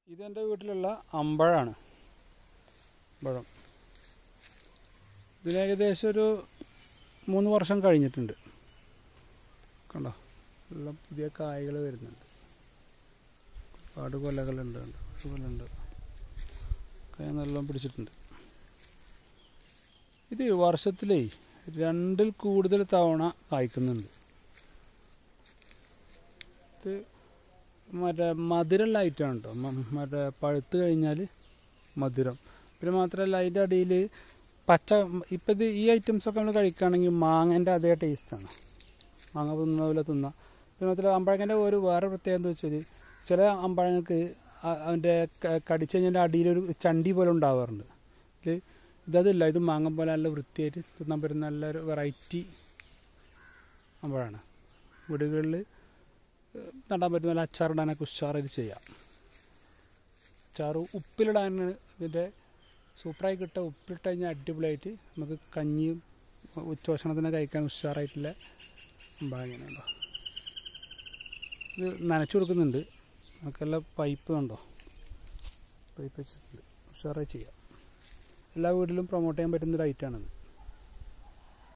ഇതെൻ്റെ വീട്ടിലുള്ള അമ്പഴാണ് അമ്പഴം ഇതിന് ഏകദേശം ഒരു മൂന്ന് വർഷം കഴിഞ്ഞിട്ടുണ്ട് കണ്ടോ എല്ലാം പുതിയ കായകൾ വരുന്നുണ്ട് ഒരുപാട് കൊലകളുണ്ട് കണ്ടോ ഒരു കൊലുണ്ട് കായ നല്ലോണം പിടിച്ചിട്ടുണ്ട് ഇത് വർഷത്തിലേ രണ്ടിൽ കൂടുതൽ തവണ കായ്ക്കുന്നുണ്ട് ഇത് മറ്റേ മധുരമുള്ള ഐറ്റമാണ് കേട്ടോ മ- മറ്റേ പഴുത്ത് കഴിഞ്ഞാൽ മധുരം പിന്നെ മാത്രമല്ല അതിൻ്റെ അടിയിൽ പച്ച ഇപ്പം ഇത് ഈ ഐറ്റംസൊക്കെ നമ്മൾ കഴിക്കുകയാണെങ്കിൽ മാങ്ങേൻ്റെ അതേ ടേസ്റ്റാണ് മാങ്ങ തിന്നുന്ന പോലെ തിന്നാം പിന്നെ മാത്രമല്ല അമ്പഴങ്ങൻ്റെ ഒരു വേറെ പ്രത്യേകത എന്താ വെച്ചാൽ ചില അമ്പഴങ്ങൾക്ക് അ- അതിൻ്റെ ക- കടിച്ച് കഴിഞ്ഞാൽ അടിയിലൊരു ചണ്ടി പോലെ ഉണ്ടാവാറുണ്ട് ഇത് ഇതതില്ല ഇത് മാങ്ങ പോലെ നല്ല വൃത്തിയായിട്ട് തിന്നാൻ പറ്റുന്ന നല്ലൊരു വെറൈറ്റി അമ്പഴമാണ് വീടുകളിൽ നടാൻ പറ്റുന്ന നല്ല അച്ചാറിടാനൊക്കെ ഉഷാറായിട്ട് ചെയ്യാം അച്ചാറ് ഉപ്പിലിടാനാണ് ഇതിൻ്റെ സൂപ്പറായി കിട്ടുക ഉപ്പിലിട്ട് കഴിഞ്ഞാൽ അടിപൊളിയായിട്ട് നമുക്ക് കഞ്ഞിയും ഉച്ചഭക്ഷണത്തിന് കഴിക്കാൻ ഉഷാറായിട്ടുള്ള അമ്പാങ്ങനെയുണ്ടോ ഇത് നനച്ചു കൊടുക്കുന്നുണ്ട് നമുക്കെല്ലാം പൈപ്പ് കണ്ടോ പൈപ്പ് വെച്ചിട്ടുണ്ട് ഉഷാറായി ചെയ്യാം എല്ലാ വീട്ടിലും പ്രൊമോട്ട് ചെയ്യാൻ പറ്റുന്ന ഒരു ഐറ്റമാണിത്